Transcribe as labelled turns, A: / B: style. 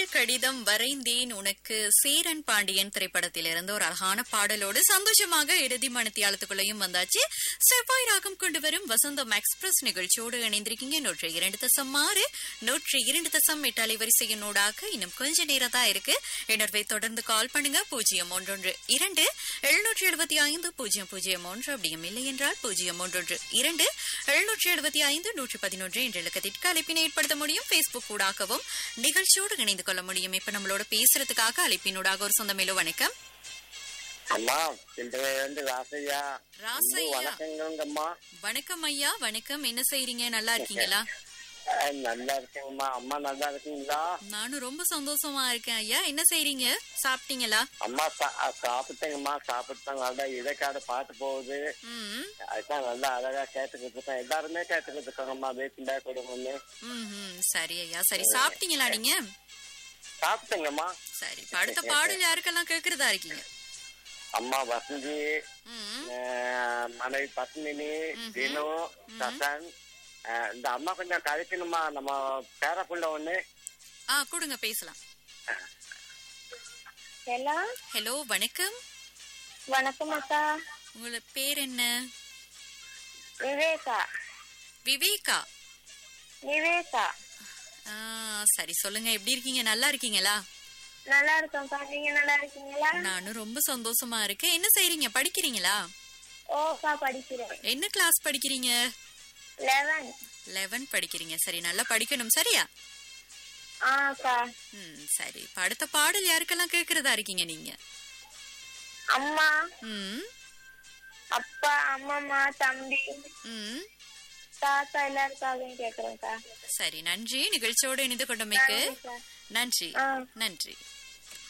A: கடிதம் வரைந்தேன் உனக்கு சேரன் பாண்டியன் திரைப்படத்திலிருந்து ஒரு அழகான பாடலோடு சந்தோஷமாக இறுதி மணித்தியாலத்துக்குள்ளேயும் வந்தாச்சு செவ்வாய் ராகம் கொண்டு வரும் வசந்தம் எக்ஸ்பிரஸ் நிகழ்ச்சியோடு இணைந்திருக்கீங்க நூற்றி இரண்டு தசம் ஆறு நூற்றி இரண்டு தசம் எட்டு அலைவரிசையினூடாக இன்னும் கொஞ்ச நேரம் தான் இருக்கு எனவே தொடர்ந்து கால் பண்ணுங்க பூஜ்ஜியம் ஒன்றொன்று இரண்டு எழுநூற்றி எழுபத்தி ஐந்து பூஜ்ஜியம் பூஜ்ஜியம் ஒன்று அப்படியும் இல்லை என்றால் பூஜ்ஜியம் ஒன்றொன்று இரண்டு எழுநூற்றி எழுபத்தி ஐந்து நூற்றி பதினொன்று என்ற இலக்கத்திற்கு அழைப்பினை ஏற்படுத்த முடியும் பேஸ்புக் ஊடாகவும் நிகழ்ச்சியோடு இணைந்து கொள்ள முடியும் இப்ப நம்மளோட பேசுறதுக்காக அழைப்பினூடாக ஒரு சொந்தமேலோ வணக்கம்
B: அம்மா இன்றைய வந்து ராசையா
A: ராசையா.
B: வணக்கங்கம்மா
A: வணக்கம் ஐயா வணக்கம் என்ன செய்றீங்க நல்லா இருக்கீங்களா
B: அஹ், நல்லா இருக்குங்கம்மா அம்மா நல்லா இருக்கீங்களா
A: நானும் ரொம்ப சந்தோஷமா இருக்கேன் ஐயா என்ன செய்றீங்க சாப்பிட்டீங்களா
B: அம்மா சா- அஹ், சாப்பிட்டேங்கம்மா சாப்பிட்டாங்க நல்லா இடைக்காடு பாட்டு போகுது
A: ம்
B: அதுதான் நல்லா அழகா கேட்டுக்கிட்டு இருக்கேன் எல்லாருமே கேட்டுக்கிட்டு இருக்காங்கம்மா வீட்டுல குடும்பம்னு
A: ம் ம், சரி ஐயா சரி சாப்பிட்டீங்களா நீங்க
B: சாப்பிட்டேங்கம்மா
A: சரி இப்ப அடுத்த பாடல் யாருக்கெல்லாம் கேக்குறதா இருக்கீங்க
B: அம்மா வசந்தி
A: ம்
B: அஹ், மனைவி பத்மினி தினு சசன் அஹ், இந்த அம்மா கொஞ்சம் கழிக்கணுமா நம்ம பேர புள்ள ஒண்ணு
A: ஆ கொடுங்க பேசலாம்
C: ஹலோ
A: ஹலோ வணக்கம்
C: வணக்கம் அக்கா
A: உங்களோட பேர் என்ன
C: விவேகா
A: விவேகா
C: விவேகா
A: ஆ, சரி சொல்லுங்க எப்படி இருக்கீங்க நல்லா இருக்கீங்களா
C: நல்லா இருக்கோம்க்கா நீங்க நல்லா இருக்கீங்களா
A: நானும் ரொம்ப சந்தோஷமா இருக்கேன் என்ன செய்றீங்க படிக்கிறீங்களா
C: ஓக்கா படிக்கிறேன்
A: என்ன கிளாஸ் படிக்கிறீங்க
C: லெவன்
A: லெவன் படிக்கிறீங்க சரி நல்லா படிக்கணும் சரியா
C: ஆக்கா
A: ம் சரி இப்ப அடுத்த பாடல் யாருக்கெல்லாம் கேக்குறதா இருக்கீங்க நீங்க
C: அம்மா
A: ம்
C: அப்பா அம்மம்மா தம்பி
A: ம்
C: தாத்தா எல்லாருக்காகவும் கேக்குறேன்க்கா
A: சரி நன்றி நிகழ்ச்சியோடு இணைந்து கொண்டமைக்கு
C: நன்றிக்கா.
A: நன்றி
C: ஆ.
A: நன்றி